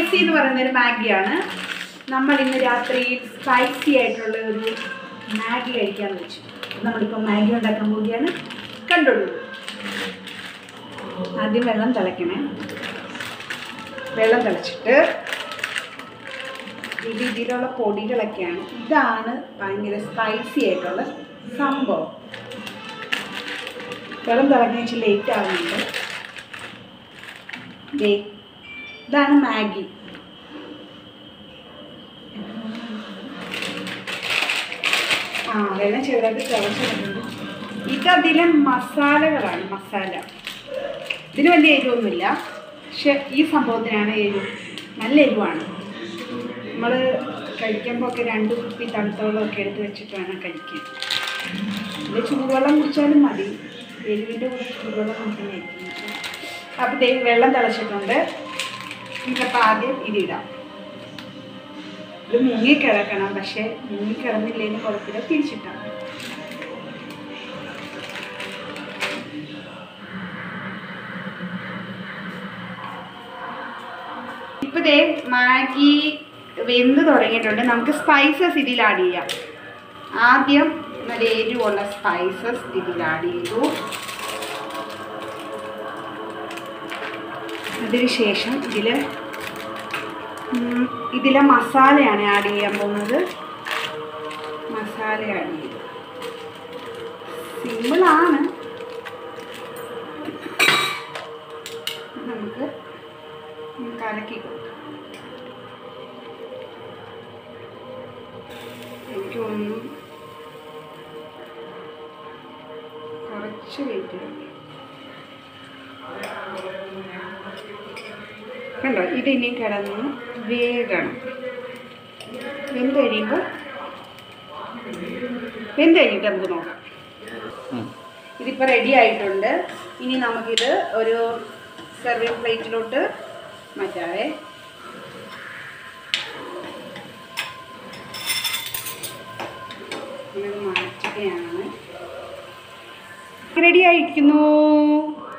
Spicy എന്ന് പറയുന്ന ഒരു മാഗിയാണ് നമ്മൾ ഇന്ന് രാത്രി സ്പൈസി ആയിട്ടുള്ള ഒരു മാഗി കഴിക്കാൻ വെച്ചു നമ്മളിപ്പോൾ മാഗി ഉണ്ടാക്കാൻ പോവുകയാണ് കണ്ടോളൂ ആദ്യം വെള്ളം തിളയ്ക്കണേ വെള്ളം തിളച്ചിട്ട് ഇത് ഇതിലുള്ള പൊടികളൊക്കെയാണ് ഇതാണ് ഭയങ്കര സ്പൈസി ആയിട്ടുള്ള സംഭവം വെള്ളം തിളങ്ങി വെച്ച് ലേറ്റ് ആവുന്നുണ്ട് ദേ, ഇതാണ് മാഗി ആ വെള്ളം ചെറുതായിട്ട് തിളച്ചിട്ടുണ്ട് ഇതതിലെ മസാലകളാണ് മസാല ഇതിന് വലിയ എരിവൊന്നുമില്ല പക്ഷെ ഈ സംഭവത്തിനാണ് എരിവ് നല്ല എരിവാണ് നമ്മൾ കഴിക്കുമ്പോൾ ഒക്കെ രണ്ട് കുപ്പി തണുത്ത വെള്ളമൊക്കെ എടുത്ത് വെച്ചിട്ട് വേണം കഴിക്കാൻ ഇത് ചൂടുവെള്ളം കുടിച്ചാലും മതി എരിവിൻ്റെ കൂടെ ചൂടുവെള്ളം കുടിക്കുന്നതായിരിക്കും അപ്പോൾ ദേ വെള്ളം തിളച്ചിട്ടുണ്ട് നമുക്കപ്പോൾ ആദ്യം ഇതിടാം ഇത് മുങ്ങിക്കിടക്കണം പക്ഷേ മുങ്ങിക്കിടന്നില്ലെങ്കിൽ കുഴപ്പമില്ല തിരിച്ചിട്ടാൽ മതി. ഇപ്പൊ ദേ മാഗി വെന്ത് തുടങ്ങിയിട്ടുണ്ട് നമുക്ക് സ്പൈസസ് ഇതിൽ ആഡ് ചെയ്യാം ആദ്യം നല്ല എരിവുള്ള സ്പൈസസ് ഇതിൽ ആഡ് ചെയ്തു അതിനുശേഷം ഇതിൽ ഇതിലെ മസാലയാണ് ആഡ് ചെയ്യാൻ പോകുന്നത് മസാല ആഡ് ചെയ്തു സിമ്പിളാണ് നമുക്ക് കലക്കി കൊടുക്കാം എനിക്ക് തോന്നുന്നു കുറച്ച് വെയിറ്റ് ചെയ്യണം കണ്ടോ ഇതിനി കിടന്ന് വേഗണം വെന്ത് കഴിയുമ്പോൾ വെന്ത് കഴിഞ്ഞിട്ട് നമുക്ക് നോക്കാം ഇതിപ്പോൾ റെഡി ആയിട്ടുണ്ട് ഇനി നമുക്കിത് ഒരു സെർവിങ് പ്ലേറ്റിലോട്ട് മാറ്റാവേ ഇങ്ങനെ മാറ്റുകയാണ് റെഡി ആയിരിക്കുന്നു